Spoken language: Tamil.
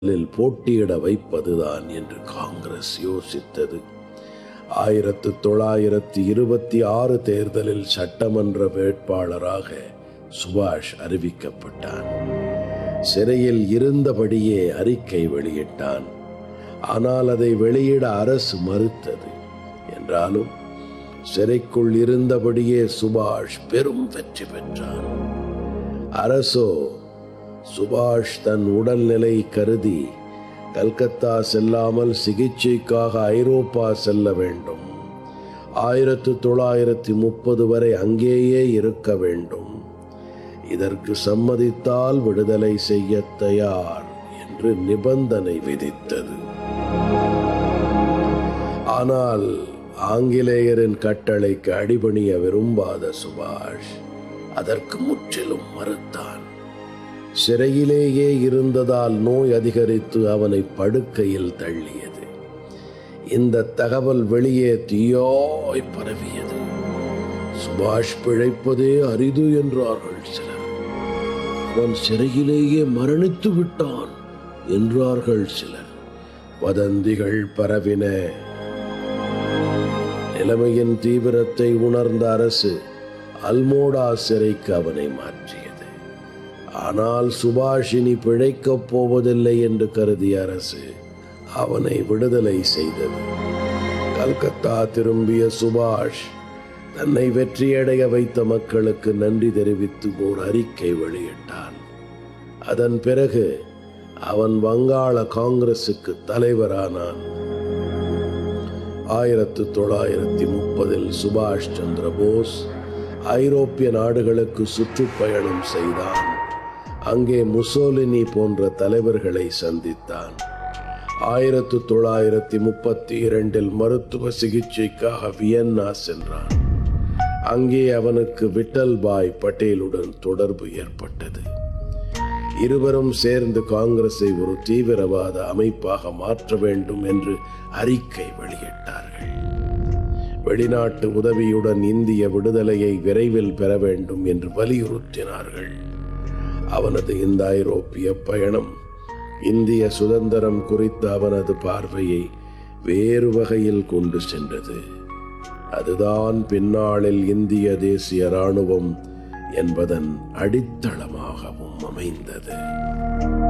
தேர்தலில் போட்டியிட வைப்பதுதான் என்று காங்கிரஸ் யோசித்தது ஆயிரத்து தொள்ளாயிரத்து இருபத்தி ஆறு தேர்தலில் சட்டமன்ற வேட்பாளராக சுபாஷ் அறிவிக்கப்பட்டான் சிறையில் இருந்தபடியே அறிக்கை வெளியிட்டான் ஆனால் அதை வெளியிட அரசு மறுத்தது என்றாலும் சிறைக்குள் இருந்தபடியே சுபாஷ் பெரும் வெற்றி பெற்றான் அரசோ சுபாஷ் தன் உடல்நிலை கருதி கல்கத்தா செல்லாமல் சிகிச்சைக்காக ஐரோப்பா செல்ல வேண்டும் ஆயிரத்து தொள்ளாயிரத்தி முப்பது வரை அங்கேயே இருக்க வேண்டும் இதற்கு சம்மதித்தால் விடுதலை செய்ய தயார் என்று நிபந்தனை விதித்தது ஆனால் ஆங்கிலேயரின் கட்டளைக்கு அடிபணிய விரும்பாத சுபாஷ் அதற்கு முற்றிலும் மறுத்தான் சிறையிலேயே இருந்ததால் நோய் அதிகரித்து அவனை படுக்கையில் தள்ளியது இந்த தகவல் வெளியே தீயாய் பரவியது சுபாஷ் பிழைப்பதே அரிது என்றார்கள் சிலர் அவன் சிறையிலேயே மரணித்து விட்டான் என்றார்கள் சிலர் வதந்திகள் பரவின நிலைமையின் தீவிரத்தை உணர்ந்த அரசு அல்மோடா சிறைக்கு அவனை மாற்றியது ஆனால் சுபாஷினி பிழைக்கப் போவதில்லை என்று கருதிய அரசு அவனை விடுதலை செய்தது கல்கத்தா திரும்பிய சுபாஷ் தன்னை வெற்றியடைய வைத்த மக்களுக்கு நன்றி தெரிவித்து ஓர் அறிக்கை வெளியிட்டான் அதன் பிறகு அவன் வங்காள காங்கிரசுக்கு தலைவரானான் ஆயிரத்து தொள்ளாயிரத்தி முப்பதில் சுபாஷ் சந்திர போஸ் ஐரோப்பிய நாடுகளுக்கு சுற்றுப்பயணம் செய்தான் அங்கே முசோலினி போன்ற தலைவர்களை சந்தித்தான் ஆயிரத்து தொள்ளாயிரத்தி முப்பத்தி இரண்டில் மருத்துவ சிகிச்சைக்காக வியன்னா சென்றான் அங்கே அவனுக்கு விட்டல்பாய் பட்டேலுடன் தொடர்பு ஏற்பட்டது இருவரும் சேர்ந்து காங்கிரஸை ஒரு தீவிரவாத அமைப்பாக மாற்ற வேண்டும் என்று அறிக்கை வெளியிட்டார்கள் வெளிநாட்டு உதவியுடன் இந்திய விடுதலையை விரைவில் பெற வேண்டும் என்று வலியுறுத்தினார்கள் அவனது இந்த ஐரோப்பிய பயணம் இந்திய சுதந்திரம் குறித்த அவனது பார்வையை வேறு வகையில் கொண்டு சென்றது அதுதான் பின்னாளில் இந்திய தேசிய இராணுவம் என்பதன் அடித்தளமாகவும் அமைந்தது